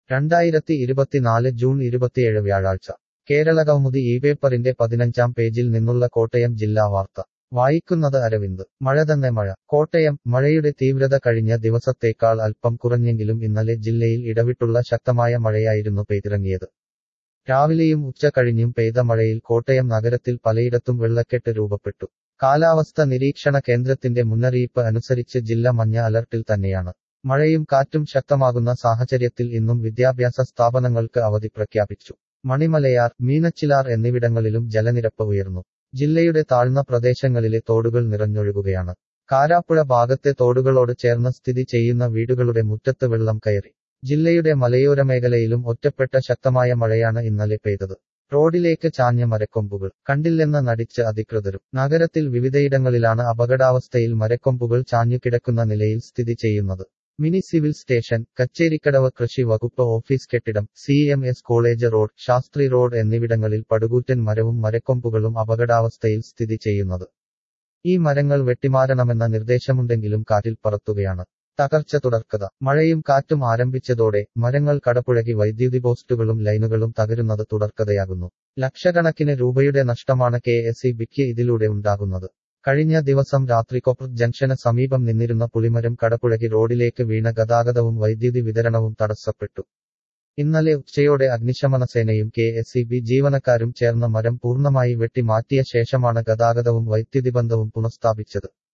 രണ്ടായിരത്തി ഇരുപത്തിനാല് ജൂൺ ഇരുപത്തിയേഴ് വ്യാഴാഴ്ച കേരളകൗമുദി ഈ പേപ്പറിന്റെ പതിനഞ്ചാം പേജിൽ നിന്നുള്ള കോട്ടയം ജില്ലാ വാർത്ത വായിക്കുന്നത് അരവിന്ദ് മഴ തന്നെ മഴ കോട്ടയം മഴയുടെ തീവ്രത കഴിഞ്ഞ ദിവസത്തേക്കാൾ അല്പം കുറഞ്ഞെങ്കിലും ഇന്നലെ ജില്ലയിൽ ഇടവിട്ടുള്ള ശക്തമായ മഴയായിരുന്നു പെയ്തിറങ്ങിയത് രാവിലെയും ഉച്ച കഴിഞ്ഞും പെയ്ത മഴയിൽ കോട്ടയം നഗരത്തിൽ പലയിടത്തും വെള്ളക്കെട്ട് രൂപപ്പെട്ടു കാലാവസ്ഥ നിരീക്ഷണ കേന്ദ്രത്തിന്റെ മുന്നറിയിപ്പ് അനുസരിച്ച് ജില്ല മഞ്ഞ അലർട്ടിൽ തന്നെയാണ് മഴയും കാറ്റും ശക്തമാകുന്ന സാഹചര്യത്തിൽ ഇന്നും വിദ്യാഭ്യാസ സ്ഥാപനങ്ങൾക്ക് അവധി പ്രഖ്യാപിച്ചു മണിമലയാർ മീനച്ചിലാർ എന്നിവിടങ്ങളിലും ജലനിരപ്പ് ഉയർന്നു ജില്ലയുടെ താഴ്ന്ന പ്രദേശങ്ങളിലെ തോടുകൾ നിറഞ്ഞൊഴുകുകയാണ് കാരാപ്പുഴ ഭാഗത്തെ തോടുകളോട് ചേർന്ന് സ്ഥിതി ചെയ്യുന്ന വീടുകളുടെ മുറ്റത്ത് വെള്ളം കയറി ജില്ലയുടെ മലയോര മേഖലയിലും ഒറ്റപ്പെട്ട ശക്തമായ മഴയാണ് ഇന്നലെ പെയ്തത് റോഡിലേക്ക് ചാഞ്ഞ മരക്കൊമ്പുകൾ കണ്ടില്ലെന്ന് നടിച്ച് അധികൃതരും നഗരത്തിൽ വിവിധയിടങ്ങളിലാണ് അപകടാവസ്ഥയിൽ മരക്കൊമ്പുകൾ ചാഞ്ഞുകിടക്കുന്ന നിലയിൽ സ്ഥിതി ചെയ്യുന്നത് മിനി സിവിൽ സ്റ്റേഷൻ കച്ചേരിക്കടവ് കൃഷി വകുപ്പ് ഓഫീസ് കെട്ടിടം C M S college road Shastri road എന്നിവിടങ്ങളിൽ പടുകൂറ്റൻ മരവും മരക്കൊമ്പുകളും അപകടാവസ്ഥയിൽ സ്ഥിതി ചെയ്യുന്നത് ഈ മരങ്ങൾ വെട്ടിമാറണമെന്ന നിർദ്ദേശമുണ്ടെങ്കിലും കാറ്റിൽ പറത്തുകയാണ് തകർച്ച തുടർക്കഥ മഴയും കാറ്റും ആരംഭിച്ചതോടെ മരങ്ങൾ കടപുഴകി വൈദ്യുതി പോസ്റ്റുകളും ലൈനുകളും തകരുന്നത് തുടർക്കഥയാകുന്നു ലക്ഷക്കണക്കിന് രൂപയുടെ നഷ്ടമാണ് കെ എസ് ഇ ബിക്ക് ഇതിലൂടെ ഉണ്ടാകുന്നത് കഴിഞ്ഞ ദിവസം രാത്രി കൊപ്പർ ജംഗ്ഷന് സമീപം നിന്നിരുന്ന പുളിമരം കടപുഴകി റോഡിലേക്ക് വീണ ഗതാഗതവും വൈദ്യുതി വിതരണവും തടസ്സപ്പെട്ടു ഇന്നലെ ഉച്ചയോടെ അഗ്നിശമന സേനയും കെ എസ് ഇ ബി ജീവനക്കാരും ചേർന്ന മരം പൂർണ്ണമായി വെട്ടി മാറ്റിയ ശേഷമാണ് ഗതാഗതവും വൈദ്യുതി ബന്ധവും പുനഃസ്ഥാപിച്ചത്